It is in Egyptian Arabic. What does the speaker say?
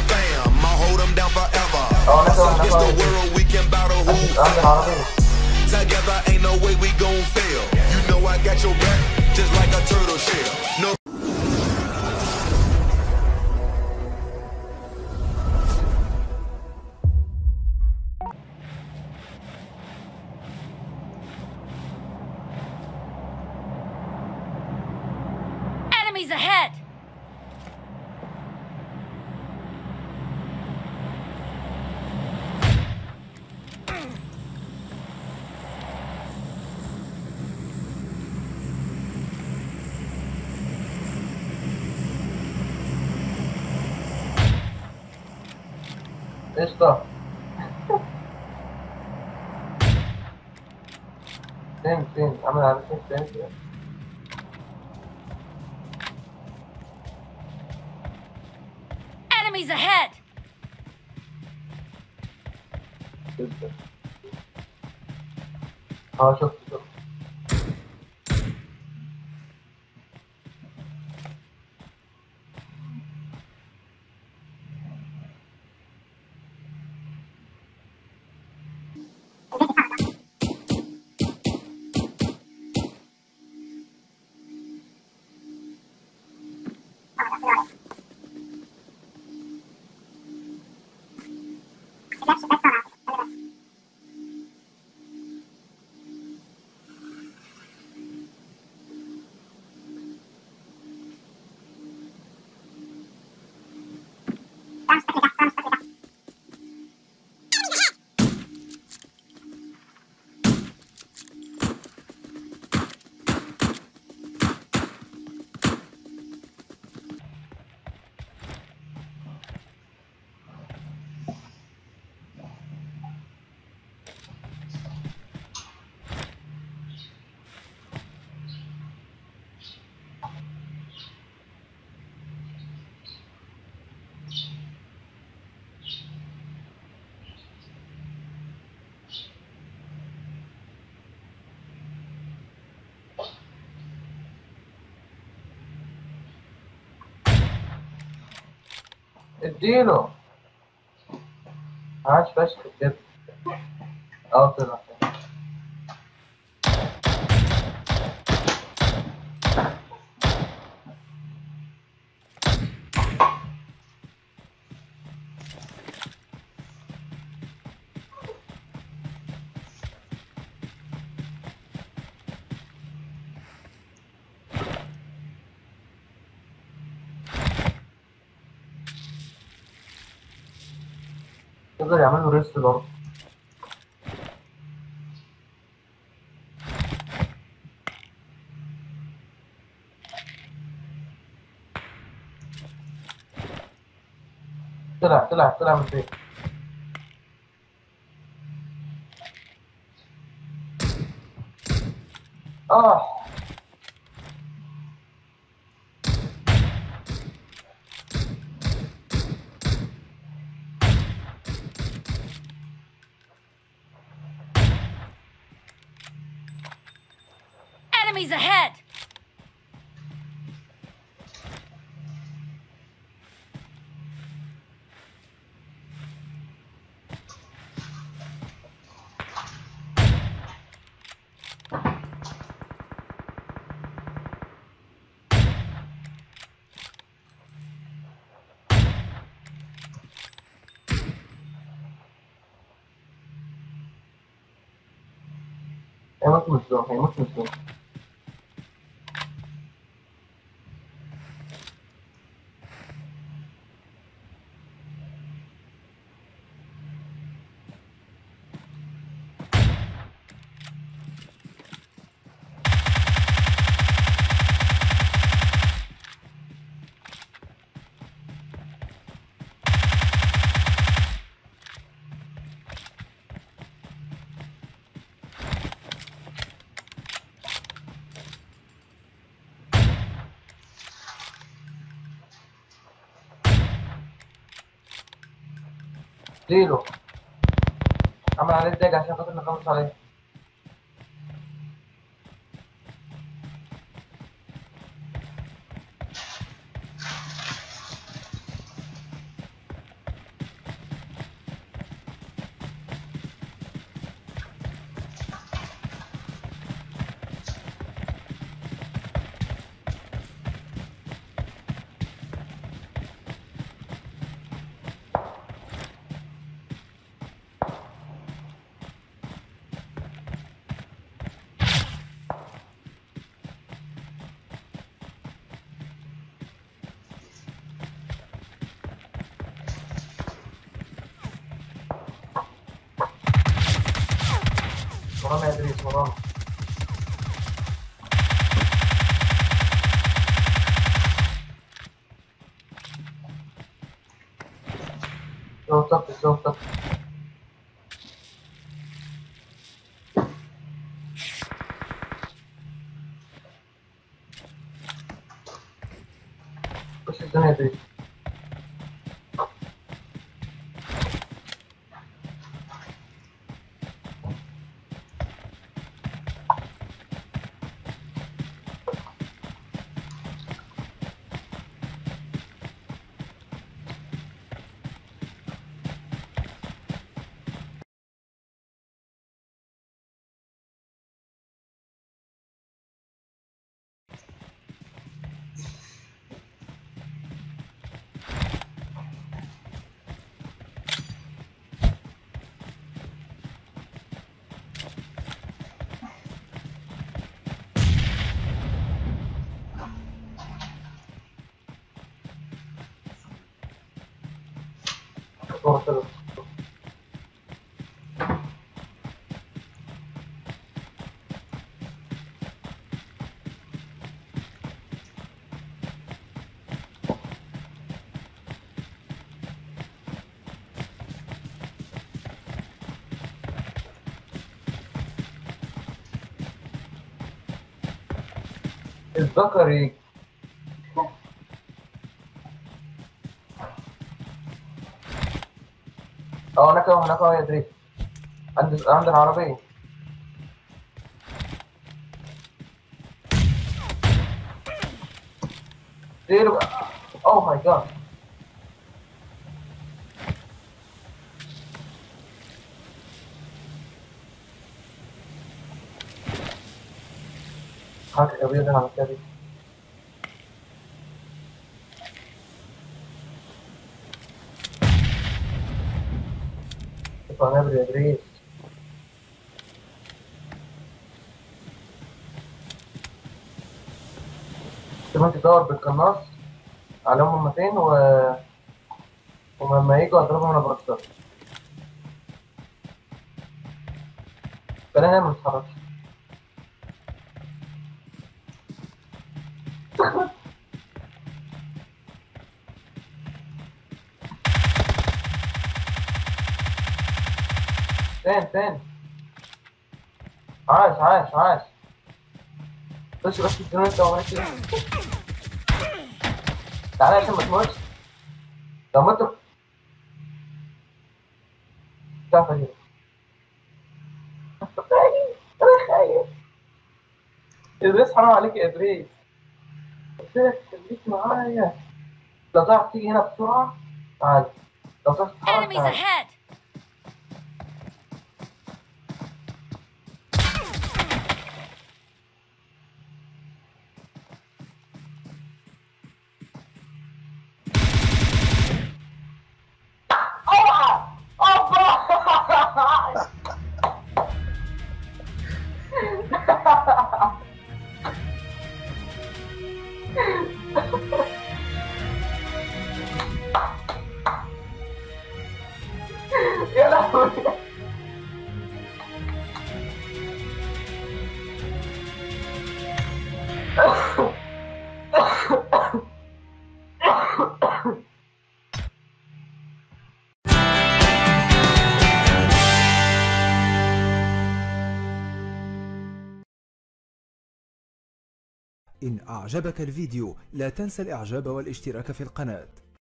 fam. I'll hold them down forever. Oh, that's Us all, that's against the all. world, we can battle who عندي العربية Together ain't no way we gon' fail. You know I got your back, just like a turtle shell. No Enemies ahead! قشطة فين فين عامل على فين فين فين Enemies ahead! جدا اه شفت شفت اديله عاش فشخ بجد اه طلع يقدر يعمل له ريست برضه طلع طلع طلع من البيت اه Enemies ahead! هيموت من الزوم هيموت من الزوم اديله عمل عليه الداج عشان خاطر نخلص عليه ورانا يا ادريس ورانا جو طب جو طب وش الدنيا دي؟ Oh, pero- الذكري اه هناك اهو هناك اهو يا دريس عند عند العربية زيرو اوه ماي جاد هاك الأبيض اللي عملتها دي اطلع نبري يا دريس تبقى تدور بالقناص عليهم هما و ولما يجوا اضربهم انا برشاش خلينا ما نتحركش فين فين عاش عاش عاش بس بس الجنون انت وماشي تعالى عشان ما تموتش لو مت تعرف اجيب خايف انا خايف ادريس حرام عليك يا ادريس قلت لك خليك معايا لو تعرف تيجي هنا بسرعة تعال لو تعرف تتحرك Enemies تعال ahead! يا لهوي إن أعجبك الفيديو لا تنسى الإعجاب والاشتراك في القناة